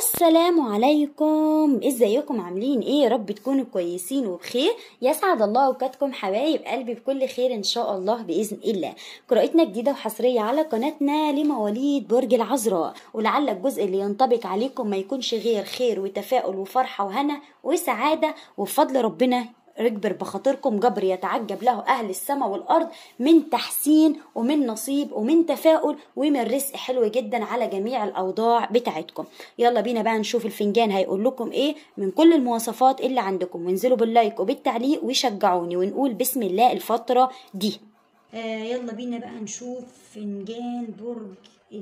السلام عليكم ازيكم عاملين ايه يا رب تكونوا كويسين وبخير يسعد الله اوقاتكم حبايب قلبي بكل خير ان شاء الله باذن الله قراءتنا جديده وحصريه على قناتنا لمواليد برج العذراء ولعل الجزء اللي ينطبق عليكم ما يكونش غير خير وتفاؤل وفرحه وهنا وسعاده وفضل ربنا رجبر بخاطركم جبر يتعجب له أهل السماء والأرض من تحسين ومن نصيب ومن تفاؤل ومن رزق حلو جدا على جميع الأوضاع بتاعتكم يلا بينا بقى نشوف الفنجان هيقول لكم إيه من كل المواصفات اللي عندكم وانزلوا باللايك وبالتعليق وشجعوني ونقول بسم الله الفترة دي آه يلا بينا بقى نشوف فنجان برج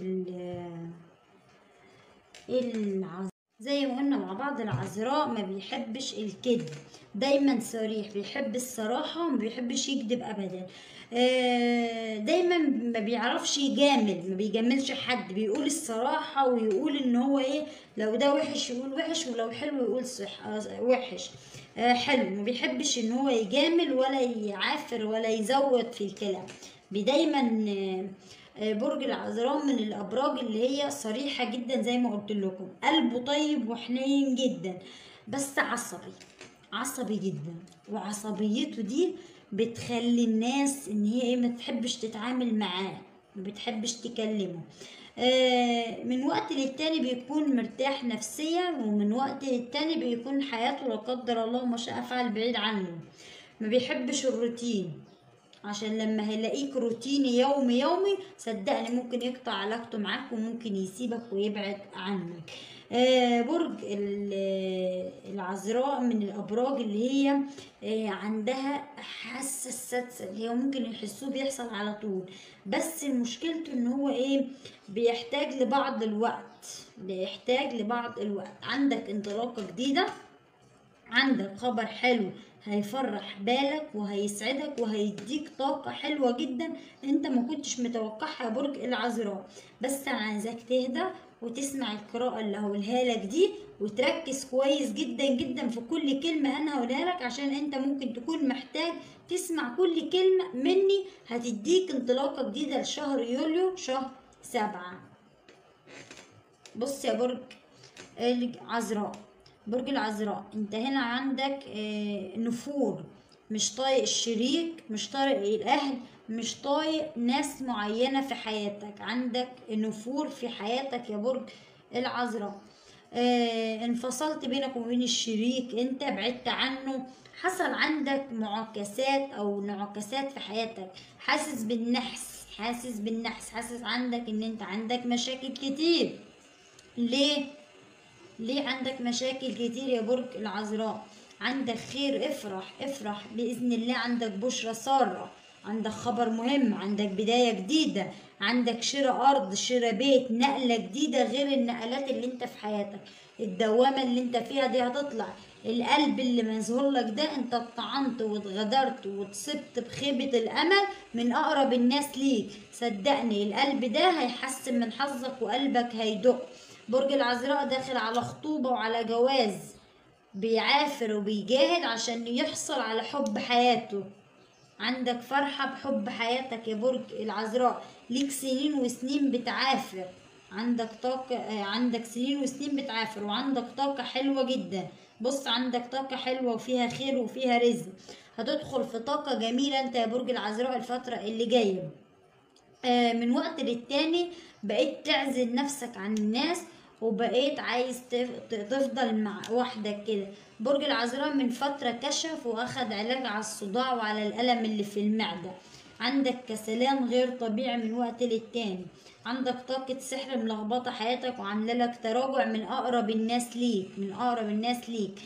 العذراء زي ما قلنا مع بعض العذراء ما بيحبش الكذب دايما صريح بيحب الصراحة وما بيحبش يكذب أبدا دايما ما بيعرفش يجامل ما بيجاملش حد بيقول الصراحة ويقول ان هو ايه لو ده وحش يقول وحش ولو حلو يقول صح وحش حلو ما بيحبش ان هو يجامل ولا يعافر ولا يزود في الكلام دايما برج العذراء من الابراج اللي هي صريحه جدا زي ما قلت لكم قلبه طيب وحنين جدا بس عصبي عصبي جدا وعصبيته دي بتخلي الناس ان هي ايه ما تحبش تتعامل معاه ما بتحبش تكلمه آه من وقت للتاني بيكون مرتاح نفسيا ومن وقت للتاني بيكون حياته لا قدر الله ما شاء فعل بعيد عنه ما بيحبش الروتين عشان لما هيلاقيك روتيني يومي يومي صدقني ممكن يقطع علاقته معاك وممكن يسيبك ويبعد عنك آه برج العذراء من الابراج اللي هي آه عندها حاسه السادسه اللي هي ممكن يحسوه بيحصل على طول بس مشكلته ان هو ايه بيحتاج لبعض الوقت بيحتاج لبعض الوقت عندك انطلاقه جديده عندك خبر حلو هيفرح بالك وهيسعدك وهيديك طاقة حلوة جدا انت ما كنتش متوقعها يا برج العذراء بس انا عايزاك تهدى وتسمع القراءة اللي هقولها لك دي وتركز كويس جدا جدا في كل كلمة انا هقولها لك عشان انت ممكن تكون محتاج تسمع كل كلمة مني هتديك انطلاقة جديدة لشهر يوليو شهر سبعة بص يا برج العذراء برج العذراء انت هنا عندك اه نفور مش طايق الشريك مش طايق الاهل مش طايق ناس معينة في حياتك عندك نفور في حياتك يا برج العذراء اه انفصلت بينك وبين الشريك انت بعدت عنه حصل عندك معاكسات او انعكاسات في حياتك حاسس بالنحس حاسس بالنحس حاسس عندك ان انت عندك مشاكل كتير ليه ليه عندك مشاكل كتير يا برج العذراء عندك خير افرح افرح بإذن الله عندك بشرة سارة عندك خبر مهم عندك بداية جديدة عندك شراء أرض شراء بيت نقلة جديدة غير النقلات اللي انت في حياتك الدوامة اللي انت فيها دي هتطلع القلب اللي مظهر لك ده انت اتطعنت واتغدرت وتصبت بخيبة الأمل من أقرب الناس ليك صدقني القلب ده هيحسن من حظك وقلبك هيدق برج العذراء داخل على خطوبة وعلى جواز بيعافر وبيجاهد عشان يحصل على حب حياته عندك فرحة بحب حياتك يا برج العذراء ليك سنين وسنين بتعافر عندك طاقة عندك سنين وسنين بتعافر وعندك طاقة حلوة جدا بص عندك طاقة حلوة وفيها خير وفيها رزق هتدخل في طاقة جميلة انت يا برج العذراء الفترة اللي جاية آه من وقت للتاني بقيت تعزل نفسك عن الناس وبقيت عايز تفضل مع وحدك كده برج العذراء من فترة كشف واخد علاج على الصداع وعلى الألم اللي في المعدة عندك كسلان غير طبيعي من وقت للتاني عندك طاقة سحر ملخبطة حياتك وعاملة لك تراجع من أقرب الناس ليك من أقرب الناس ليك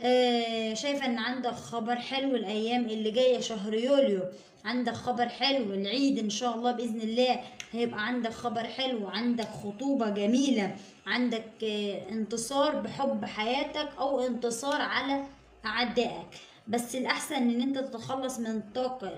آه شايفة ان عندك خبر حلو الايام اللي جاية شهر يوليو عندك خبر حلو العيد ان شاء الله باذن الله هيبقى عندك خبر حلو عندك خطوبة جميلة عندك آه انتصار بحب حياتك او انتصار على اعدائك بس الاحسن ان انت تتخلص من الطاقة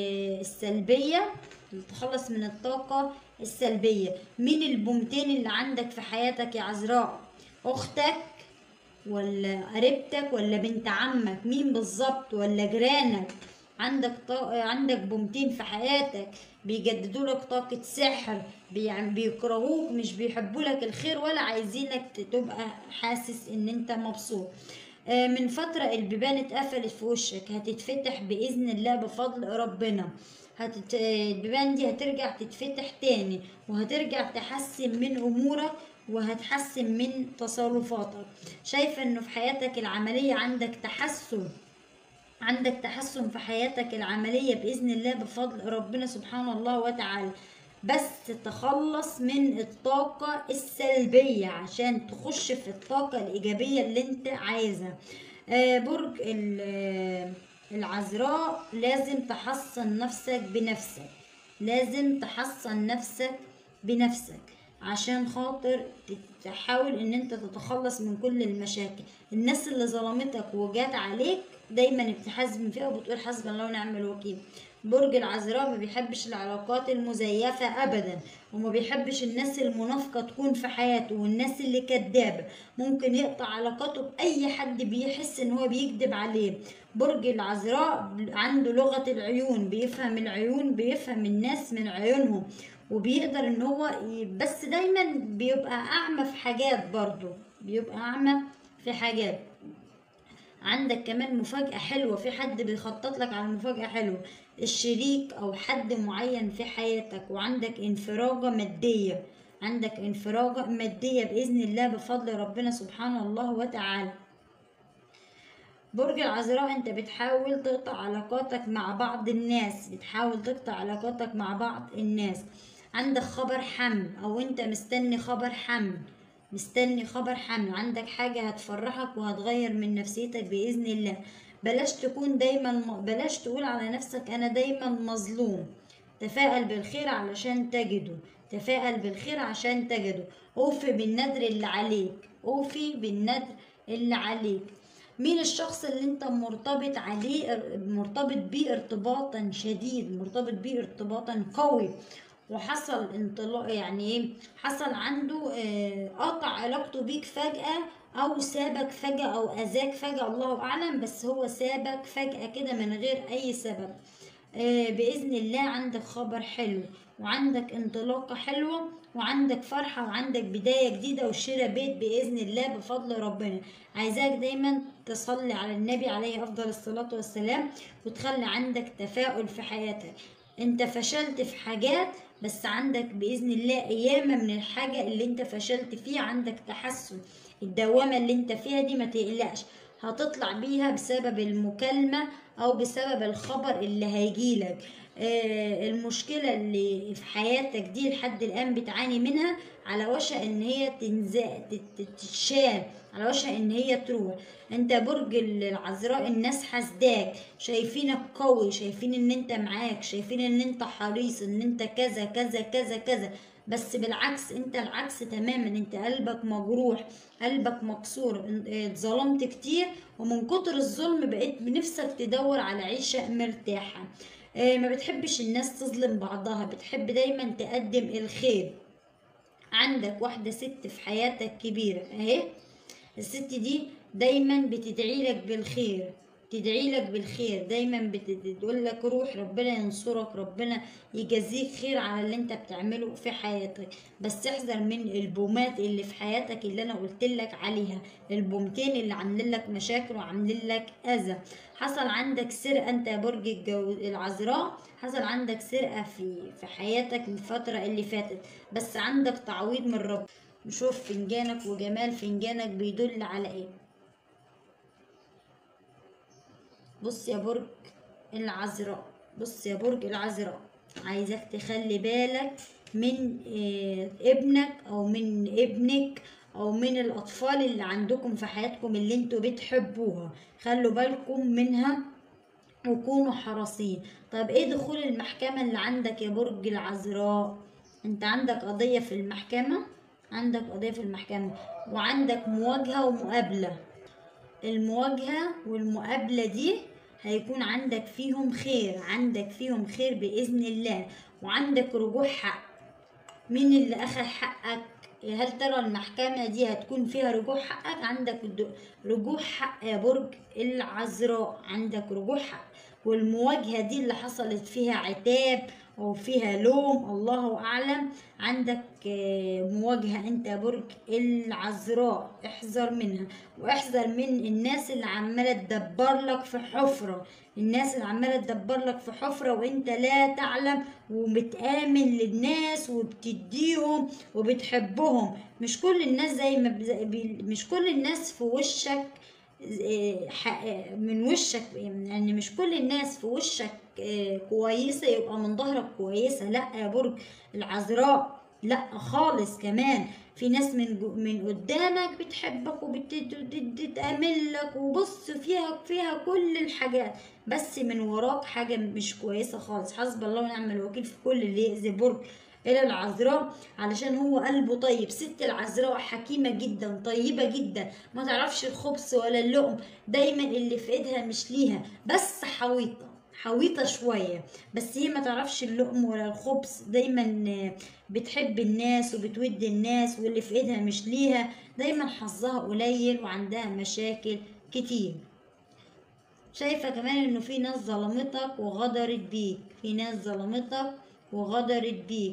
السلبية تتخلص من الطاقة السلبية مين البومتين اللي عندك في حياتك يا عذراء اختك ولا قريبتك ولا بنت عمك مين بالظبط ولا جيرانك عندك طا... عندك بومتين في حياتك بيجددوا لك طاقة سحر بي- يعني بيكرهوك مش بيحبوا لك الخير ولا عايزينك ت- تبقى حاسس ان انت مبسوط آه، من فترة البيبان اتقفلت في وشك هتتفتح بإذن الله بفضل ربنا هتت... آه، البيبان دي هترجع تتفتح تاني وهترجع تحسن من أمورك وهتحسن من تصرفاتك شايفة انه في حياتك العملية عندك تحسن عندك تحسن في حياتك العملية بإذن الله بفضل ربنا سبحانه الله وتعالى بس تتخلص من الطاقة السلبية عشان تخش في الطاقة الإيجابية اللي انت عايزها آه، برج ال- آه، العذراء لازم تحصن نفسك بنفسك لازم تحصن نفسك بنفسك عشان خاطر تحاول ان انت تتخلص من كل المشاكل الناس اللي ظلمتك وجات عليك دايما بتحزم فيها وبتقول حسبنا الله ونعم الوكيل برج العذراء ما بيحبش العلاقات المزيفة ابدا وما بيحبش الناس المنافقة تكون في حياته والناس اللي كدابة ممكن يقطع علاقاته بأي حد بيحس ان هو بيكذب عليه برج العذراء عنده لغة العيون بيفهم العيون بيفهم الناس من عيونهم وبيقدر ان هو ي- بس دايما بيبقى اعمى في حاجات برضو بيبقى اعمى في حاجات عندك كمان مفاجأة حلوة في حد بيخطط لك على مفاجأة حلوة الشريك أو حد معين في حياتك وعندك انفراجة مادية عندك انفراجة مادية بإذن الله بفضل ربنا سبحانه الله وتعالى برج العذراء انت بتحاول تقطع علاقاتك مع بعض الناس بتحاول تقطع علاقاتك مع بعض الناس عندك خبر حمل او انت مستني خبر حمل مستني خبر حمل عندك حاجة هتفرحك وهتغير من نفسيتك بإذن الله بلاش تكون دايما بلاش تقول على نفسك أنا دايما مظلوم تفائل بالخير علشان تجده تفائل بالخير عشان تجده أوفي بالنذر اللي عليك أوفي بالنذر اللي عليك مين الشخص اللي انت مرتبط عليه مرتبط بيه ارتباطا شديد مرتبط بيه ارتباطا قوي وحصل انطلاق يعني ايه حصل عنده آه، قطع علاقته بيك فجأة او سابك فجأة او اذاك فجأة الله اعلم بس هو سابك فجأة كده من غير اي سبب آه، بإذن الله عندك خبر حلو وعندك انطلاقة حلوة وعندك فرحة وعندك بداية جديدة وشراء بيت بإذن الله بفضل ربنا عايزاك دايما تصلي على النبي عليه أفضل الصلاة والسلام وتخلي عندك تفاؤل في حياتك انت فشلت في حاجات بس عندك بإذن الله أيام من الحاجة اللي انت فشلت فيها عندك تحسن الدوامة اللي انت فيها دي ما تقلقش هتطلع بيها بسبب المكالمة أو بسبب الخبر اللي هيجيلك آه، المشكلة اللي في حياتك دي لحد الآن بتعاني منها على وشك إن هي تنزع تت- تتشال على وشك إن هي تروح أنت برج العذراء الناس حاسداك شايفينك قوي شايفين إن أنت معاك شايفين إن أنت حريص إن أنت كذا كذا كذا كذا بس بالعكس انت العكس تماما انت قلبك مجروح قلبك مكسور ان- اه، اتظلمت كتير ومن كتر الظلم بقيت بنفسك تدور على عيشة مرتاحة اه، ما بتحبش الناس تظلم بعضها بتحب دايما تقدم الخير عندك واحدة ست في حياتك كبيرة اهي الست دي دايما بتدعي لك بالخير تدعي لك بالخير دايما بتقول لك روح ربنا ينصرك ربنا يجازيك خير على اللي انت بتعمله في حياتك بس احذر من البومات اللي في حياتك اللي انا قلت لك عليها البومتين اللي عاملين لك مشاكل وعاملين لك اذى حصل عندك سرقه انت يا برج الجو... العذراء حصل عندك سرقه في في حياتك من الفتره اللي فاتت بس عندك تعويض من رب نشوف فنجانك وجمال فنجانك بيدل على ايه بص يا برج العذراء بص يا برج العذراء عايزك تخلي بالك من آه، ابنك او من ابنك او من الاطفال اللي عندكم في حياتكم اللي انتوا بتحبوها خلوا بالكم منها وكونوا حريصين طب ايه دخول المحكمة اللي عندك يا برج العذراء انت عندك قضية في المحكمة عندك قضية في المحكمة وعندك مواجهة ومقابلة المواجهة والمقابلة دي هيكون عندك فيهم خير عندك فيهم خير بإذن الله وعندك رجوع حق مين اللي أخذ حقك هل ترى المحكمة دي هتكون فيها رجوع حقك عندك د- رجوع حق يا برج العذراء عندك رجوع حق والمواجهة دي اللي حصلت فيها عتاب أو فيها لوم الله أعلم عندك آه، مواجهة أنت يا برج العذراء احذر منها واحذر من الناس اللي عمالة تدبر لك في حفرة الناس اللي عمالة تدبر لك في حفرة وانت لا تعلم وبتآمن للناس وبتديهم وبتحبهم مش كل الناس زي ما بز- بي- مش كل الناس في وشك آه، ح- آه، من وشك يعني مش كل الناس في وشك آه، كويسة يبقى من ظهرك كويسة لا يا برج العذراء لا خالص كمان في ناس من جو- من قدامك بتحبك وبتتأمن لك وبص فيها فيها كل الحاجات بس من وراك حاجة مش كويسة خالص حسب الله ونعم الوكيل في كل اللي يأذي برج إلى العذراء علشان هو قلبه طيب ست العذراء حكيمة جدا طيبة جدا ما تعرفش الخبث ولا اللقم دايما اللي في ايدها مش ليها بس حويطة حويطة شوية بس هي ما تعرفش اللقم ولا الخبث دايما آه، بتحب الناس وبتود الناس واللي في ايدها مش ليها دايما حظها قليل وعندها مشاكل كتير شايفة كمان انه في ناس ظلمتك وغدرت بيك في ناس ظلمتك وغدرت بيك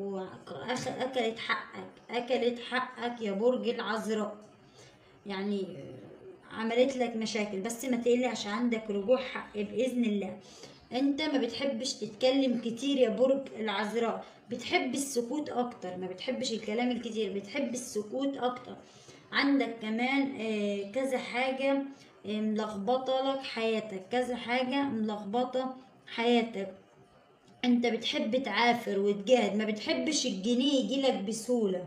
واكلت حقك اكلت حقك يا برج العذراء يعني عملت لك مشاكل بس ما تقلقش عندك رجوع حق باذن الله انت ما بتحبش تتكلم كتير يا برج العذراء بتحب السكوت اكتر ما بتحبش الكلام الكتير بتحب السكوت اكتر عندك كمان آه، كذا حاجة آه، ملخبطة لك حياتك كذا حاجة ملخبطة حياتك انت بتحب تعافر وتجاهد ما بتحبش الجنيه يجيلك بسهولة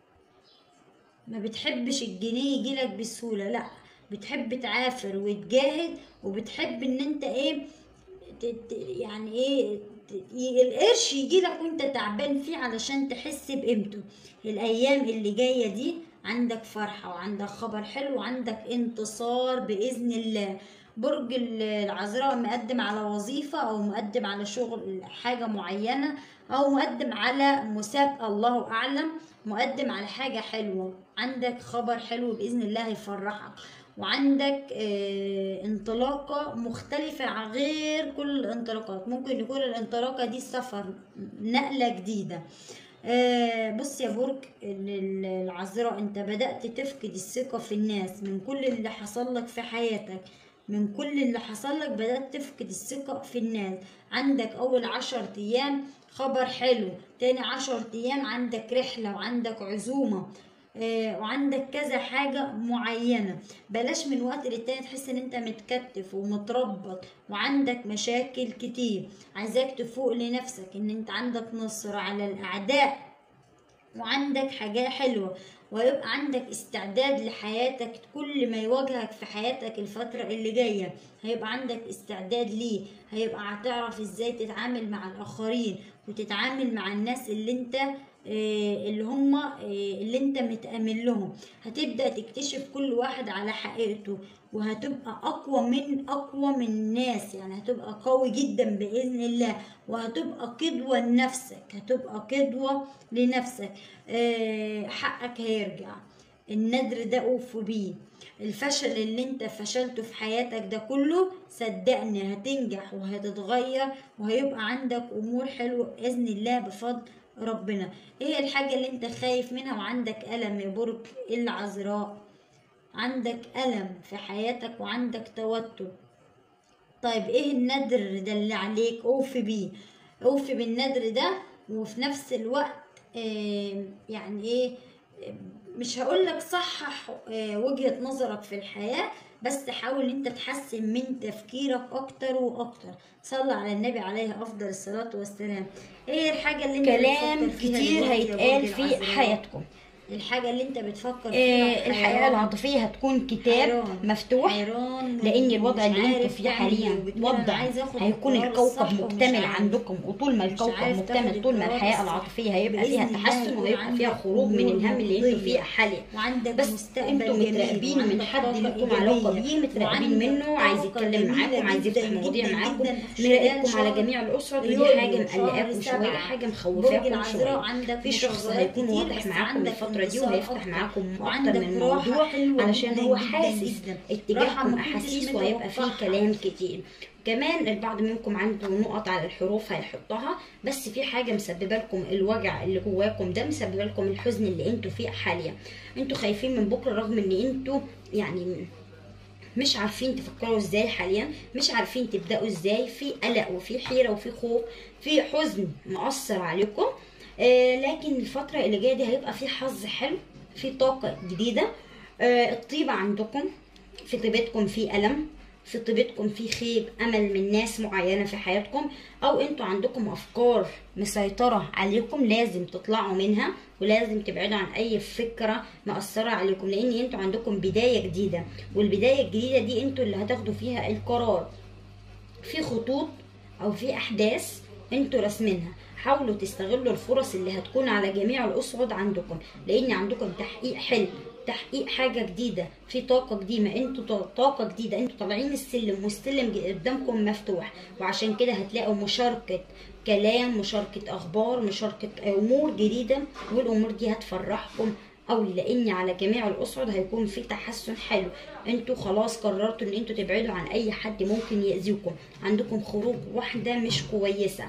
ما بتحبش الجنيه يجيلك بسهولة لا بتحب تعافر وتجاهد وبتحب ان انت ايه ت- ت- يعني ايه ت- ي- القرش يجيلك وانت تعبان فيه علشان تحس بقيمته الايام اللي جاية دي عندك فرحة وعندك خبر حلو وعندك انتصار بإذن الله برج ال- العذراء مقدم على وظيفة أو مقدم على شغل حاجة معينة أو مقدم على مسابقة الله أعلم مقدم على حاجة حلوة عندك خبر حلو بإذن الله هيفرحك وعندك آه، انطلاقة مختلفة عن غير كل الانطلاقات ممكن يكون الانطلاقة دي سفر نقلة جديدة آه، بص يا برج ال- ال- العذراء انت بدأت تفقد الثقة في الناس من كل اللي حصل لك في حياتك من كل اللي حصل لك بدأت تفقد الثقة في الناس عندك أول عشر أيام خبر حلو تاني عشر أيام عندك رحلة وعندك عزومة آه، وعندك كذا حاجة معينة بلاش من وقت للتاني تحس ان انت متكتف ومتربط وعندك مشاكل كتير عايزاك تفوق لنفسك ان انت عندك نصر على الاعداء وعندك حاجة حلوة ويبقى عندك استعداد لحياتك كل ما يواجهك في حياتك الفترة اللي جاية هيبقى عندك استعداد ليه هيبقى هتعرف ازاي تتعامل مع الآخرين وتتعامل مع الناس اللي انت آه، اللي هم آه، اللي انت متأمن لهم هتبدأ تكتشف كل واحد على حقيقته وهتبقى أقوى من أقوى من الناس يعني هتبقى قوي جدا بإذن الله وهتبقى قدوة لنفسك هتبقى قدوة لنفسك آه، حقك هيرجع الندر ده أوف بيه الفشل اللي انت فشلته في حياتك ده كله صدقني هتنجح وهتتغير وهيبقى عندك امور حلوه باذن الله بفضل ربنا ايه الحاجه اللي انت خايف منها وعندك الم يا برج العذراء عندك الم في حياتك وعندك توتر طيب ايه الندر ده اللي عليك اوفي بيه اوفي بالندر ده وفي نفس الوقت آه، يعني ايه آه، مش هقولك صحح آه، وجهة نظرك في الحياة بس حاول انت تحسن من تفكيرك اكتر واكتر صلى على النبي عليه افضل الصلاة والسلام ايه الحاجة اللي انت كلام بتفكر فيها كتير دلوقتي يا هيتقال برج في العذراء؟ حياتكم الحاجة اللي انت بتفكر فيها آه، الحياة حيران. العاطفية هتكون كتاب حيران. مفتوح حيران لان الوضع ومش اللي انتوا عارف فيه تعمل حاليا ايه وبتقول أنا وضع عايز آخد هيكون القرار الكوكب الصح ومش مكتمل عارف. عندكم وطول ما مش الكوكب عارف تاخد مكتمل طول ما القرار الحياة الصح. العاطفية هيبقى فيها بإذن الله تحسن يكون وهيبقى فيها عندك خروج من أمور الهم اللي انتوا مرضية. فيه حاليا وعندك بس مستقبل انتوا جميل متراقبين من وعندك حد طاقة لكم علاقة إيجابية بيه متراقبين وعندك منه عايز طاقة يتكلم جميلة معاكم عايز جداً يفتح مواضيع جداً معاكم جداً. مراقبكم شهر على جميع الأسرة دي يوليو، حاجة شهر مقلقاكم سبعة. شوية حاجة برج مخوفاكم العذراء شوية عندك في شخص مشغلات هيكون كتير، واضح بس معاكم عندك الفترة دي انتصار وهيفتح أكتر. معاكم أكتر وعندك من راحة موضوع حلوة علشان جداً هو جداً حاسس جداً. راحة اتجاهكم ما كنتش أحاسيس وهيبقى فيه متوقعها. كلام كتير كمان البعض منكم عنده نقط على الحروف هيحطها بس في حاجه مسببه لكم الوجع اللي جواكم ده مسببه لكم الحزن اللي انتوا فيه حاليا انتوا خايفين من بكره رغم ان انتوا يعني مش عارفين تفكروا ازاي حاليا مش عارفين تبداوا ازاي في قلق وفي حيره وفي خوف في حزن مؤثر عليكم آه لكن الفتره اللي جايه دي هيبقى في حظ حلو في طاقه جديده آه الطيبه عندكم في طيبتكم في الم في طيبتكم في خيب امل من ناس معينه في حياتكم او انتوا عندكم افكار مسيطره عليكم لازم تطلعوا منها ولازم تبعدوا عن اي فكره مأثره عليكم لان انتوا عندكم بدايه جديده والبدايه الجديده دي انتوا اللي هتاخدوا فيها القرار في خطوط او في احداث انتوا راسمينها حاولوا تستغلوا الفرص اللي هتكون على جميع الاصعد عندكم لان عندكم تحقيق حلم تحقيق حاجة جديدة في طاقة جديدة انتوا طاقة جديدة انتوا طالعين السلم والسلم قدامكم مفتوح وعشان كده هتلاقوا مشاركة كلام مشاركة اخبار مشاركة امور جديدة والامور دي هتفرحكم قوي لان على جميع الاصعد هيكون في تحسن حلو انتوا خلاص قررتوا ان انتوا تبعدوا عن اي حد ممكن يأذيكم عندكم خروج واحدة مش كويسة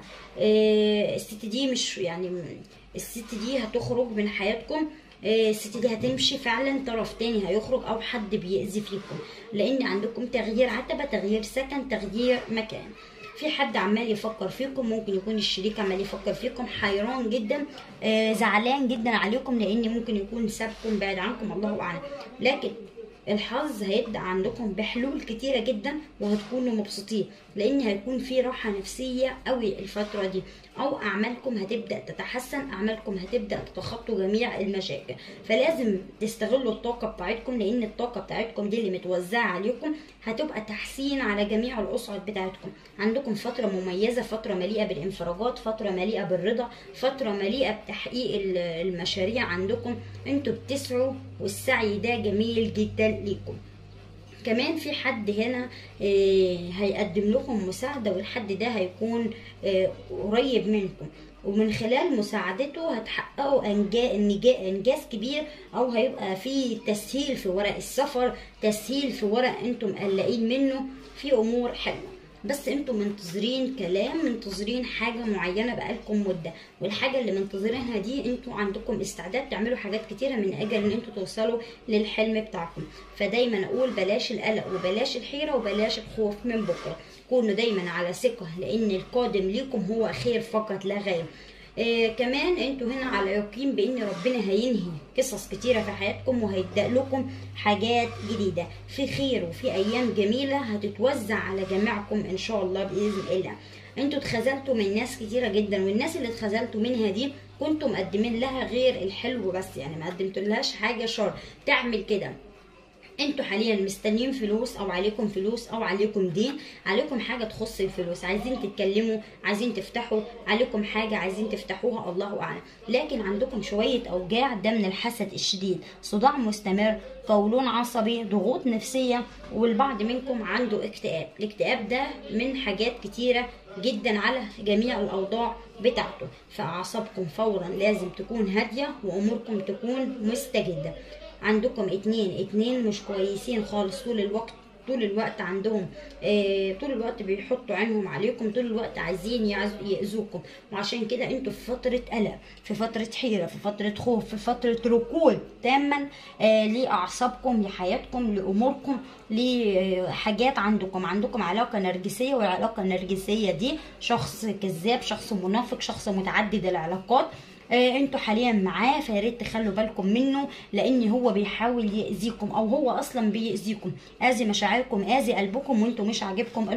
اه الست دي مش يعني الست دي هتخرج من حياتكم الست دي هتمشي فعلا طرف تاني هيخرج او حد بيأذي فيكم لان عندكم تغيير عتبة تغيير سكن تغيير مكان في حد عمال يفكر فيكم ممكن يكون الشريك عمال يفكر فيكم حيران جدا آه زعلان جدا عليكم لان ممكن يكون سابكم بعد عنكم الله اعلم لكن الحظ هيبدا عندكم بحلول كتيره جدا وهتكونوا مبسوطين لان هيكون في راحه نفسيه قوي الفتره دي او اعمالكم هتبدا تتحسن اعمالكم هتبدا تتخطوا جميع المشاكل فلازم تستغلوا الطاقه بتاعتكم لان الطاقه بتاعتكم دي اللي متوزعه عليكم هتبقى تحسين على جميع الاصعد بتاعتكم عندكم فتره مميزه فتره مليئه بالانفراجات فتره مليئه بالرضا فتره مليئه بتحقيق المشاريع عندكم انتوا بتسعوا والسعي ده جميل جدا ليكم كمان في حد هنا هيقدم لكم مساعدة والحد ده هيكون قريب منكم ومن خلال مساعدته هتحققوا انجاز كبير او هيبقى في تسهيل في ورق السفر تسهيل في ورق انتم مقلقين منه في امور حلوه بس انتم منتظرين كلام منتظرين حاجة معينة بقالكم مدة والحاجة اللي منتظرينها دي انتوا عندكم استعداد تعملوا حاجات كتيرة من اجل ان انتوا توصلوا للحلم بتاعكم فدايما اقول بلاش القلق وبلاش الحيرة وبلاش الخوف من بكرة كونوا دايما على ثقة لان القادم ليكم هو خير فقط لا غير آه كمان انتوا هنا على يقين بان ربنا هينهي قصص كتيرة في حياتكم وهيبدأ لكم حاجات جديدة في خير وفي ايام جميلة هتتوزع على جميعكم ان شاء الله بإذن الله انتوا اتخذلتوا من ناس كتيرة جدا والناس اللي اتخذلتوا منها دي كنتوا مقدمين لها غير الحلو بس يعني ما قدمتلهاش حاجة شر تعمل كده انتوا حاليا مستنيين فلوس او عليكم فلوس او عليكم دين عليكم حاجه تخص الفلوس عايزين تتكلموا عايزين تفتحوا عليكم حاجه عايزين تفتحوها الله اعلم لكن عندكم شويه اوجاع ده من الحسد الشديد صداع مستمر قولون عصبي ضغوط نفسيه والبعض منكم عنده اكتئاب الاكتئاب ده من حاجات كتيره جدا على جميع الاوضاع بتاعته فاعصابكم فورا لازم تكون هاديه واموركم تكون مستجده عندكم اتنين اتنين مش كويسين خالص طول الوقت طول الوقت عندهم آه طول الوقت بيحطوا عينهم عليكم طول الوقت عايزين يأذوكم وعشان كده انتوا في فترة قلق في فترة حيرة في فترة خوف في فترة ركود تاما آه لأعصابكم لحياتكم لأموركم لحاجات عندكم عندكم علاقة نرجسية والعلاقة النرجسية دي شخص كذاب شخص منافق شخص متعدد العلاقات آه انتوا حاليا معاه فياريت تخلوا بالكم منه لان هو بيحاول يأذيكم او هو اصلا بيأذيكم اذي مشاعركم اذي قلبكم وانتوا مش عاجبكم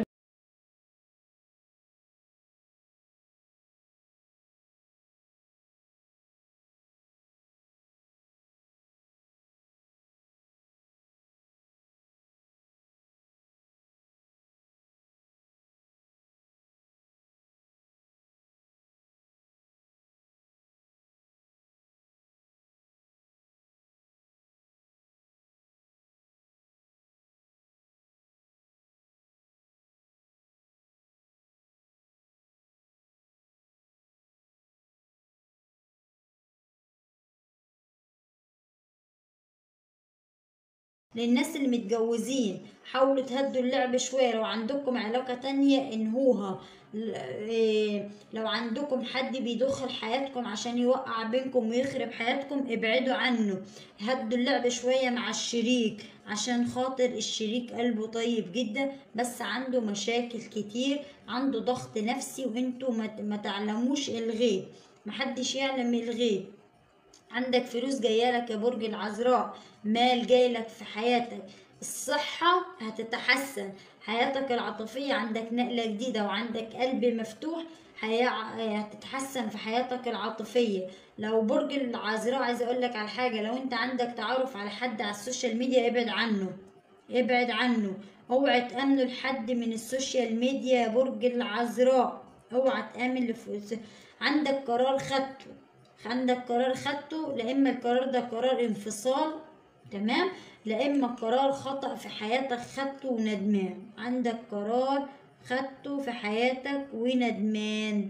للناس اللي متجوزين حاولوا تهدوا اللعب شوية لو عندكم علاقة تانية انهوها ل- إيه، لو عندكم حد بيدخل حياتكم عشان يوقع بينكم ويخرب حياتكم ابعدوا عنه هدوا اللعب شوية مع الشريك عشان خاطر الشريك قلبه طيب جدا بس عنده مشاكل كتير عنده ضغط نفسي وانتوا ما ما تعلموش الغيب محدش يعلم الغيب عندك فلوس جايلك يا برج العذراء مال جايلك في حياتك الصحة هتتحسن حياتك العاطفية عندك نقلة جديدة وعندك قلب مفتوح هي- هتتحسن في حياتك العاطفية لو برج العذراء عايز اقول لك على حاجة لو انت عندك تعارف على حد على السوشيال ميديا ابعد عنه ابعد عنه اوعى تأمنوا لحد من السوشيال ميديا يا برج العذراء اوعى تأمن لف... عندك قرار خدته عندك قرار خدته لا اما القرار ده قرار انفصال تمام لا اما قرار خطأ في حياتك خدته وندمان عندك قرار خدته في حياتك وندمان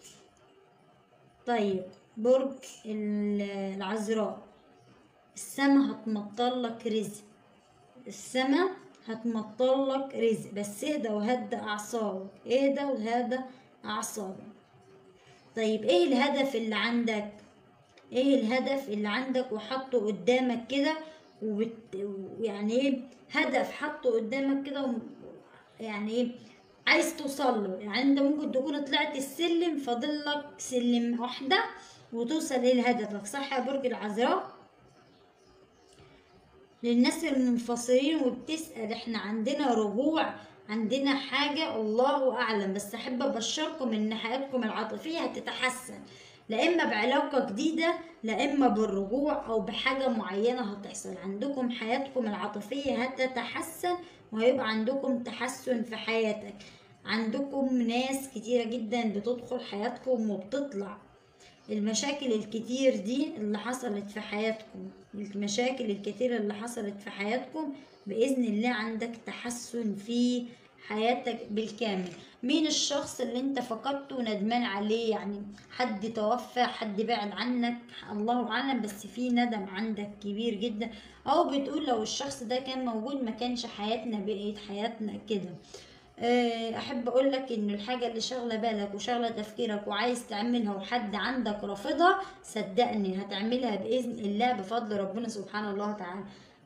طيب برج ال- العذراء السما هتمطر لك رزق السما هتمطر لك رزق بس اهدى وهدى اعصابك اهدى وهدى اعصابك طيب ايه الهدف اللي عندك ايه الهدف اللي عندك وحطه قدامك كده وبت... يعني ايه هدف حطه قدامك كده و... يعني ايه عايز توصل له يعني انت ممكن تكون طلعت السلم فاضل لك سلم واحده وتوصل لهدفك صح يا برج العذراء للناس المنفصلين وبتسأل احنا عندنا رجوع عندنا حاجة الله أعلم بس أحب أبشركم إن حياتكم العاطفية هتتحسن لا إما بعلاقة جديدة لا إما بالرجوع أو بحاجة معينة هتحصل عندكم حياتكم العاطفية هتتحسن وهيبقى عندكم تحسن في حياتك عندكم ناس كتيرة جدا بتدخل حياتكم وبتطلع المشاكل الكتير دي اللي حصلت في حياتكم المشاكل الكتيرة اللي حصلت في حياتكم بإذن الله عندك تحسن في حياتك بالكامل مين الشخص اللي انت فقدته وندمان عليه يعني حد توفى حد بعد عنك الله اعلم بس في ندم عندك كبير جدا او بتقول لو الشخص ده كان موجود ما كانش حياتنا بقيت حياتنا كده آه، احب اقول لك ان الحاجه اللي شاغله بالك وشاغله تفكيرك وعايز تعملها وحد عندك رافضها صدقني هتعملها باذن الله بفضل ربنا سبحانه الله وتعالى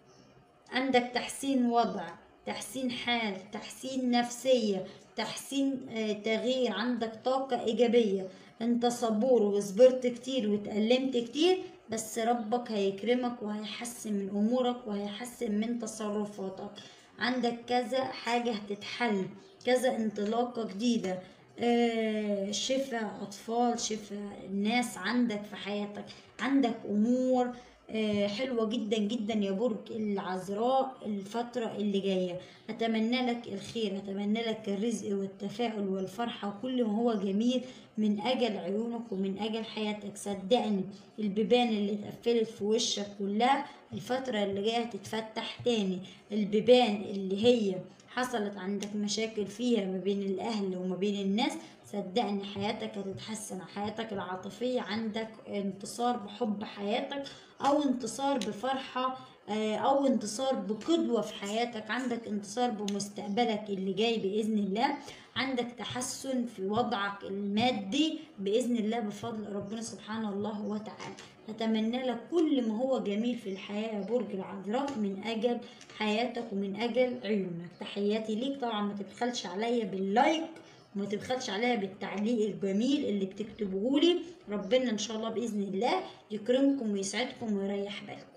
عندك تحسين وضع تحسين حال تحسين نفسية تحسين آه، تغيير عندك طاقة إيجابية انت صبور وصبرت كتير واتألمت كتير بس ربك هيكرمك وهيحسن من أمورك وهيحسن من تصرفاتك عندك كذا حاجة هتتحل كذا انطلاقة جديدة آه، شفاء أطفال شفاء الناس عندك في حياتك عندك أمور آه، حلوة جدا جدا يا برج العذراء الفترة اللي جاية أتمنى لك الخير أتمنى لك الرزق والتفاؤل والفرحة وكل ما هو جميل من أجل عيونك ومن أجل حياتك صدقني البيبان اللي اتقفلت في وشك كلها الفترة اللي جاية هتتفتح تاني البيبان اللي هي حصلت عندك مشاكل فيها ما بين الأهل وما بين الناس صدقني حياتك هتتحسن حياتك العاطفية عندك انتصار بحب حياتك أو انتصار بفرحة آه، أو انتصار بقدوة في حياتك عندك انتصار بمستقبلك اللي جاي بإذن الله عندك تحسن في وضعك المادي بإذن الله بفضل ربنا سبحانه الله وتعالى أتمنى لك كل ما هو جميل في الحياة يا برج العذراء من أجل حياتك ومن أجل عيونك تحياتي ليك طبعا ما تبخلش عليا باللايك وما تبخلش عليا بالتعليق الجميل اللي بتكتبوه لي ربنا ان شاء الله باذن الله يكرمكم ويسعدكم ويريح بالكم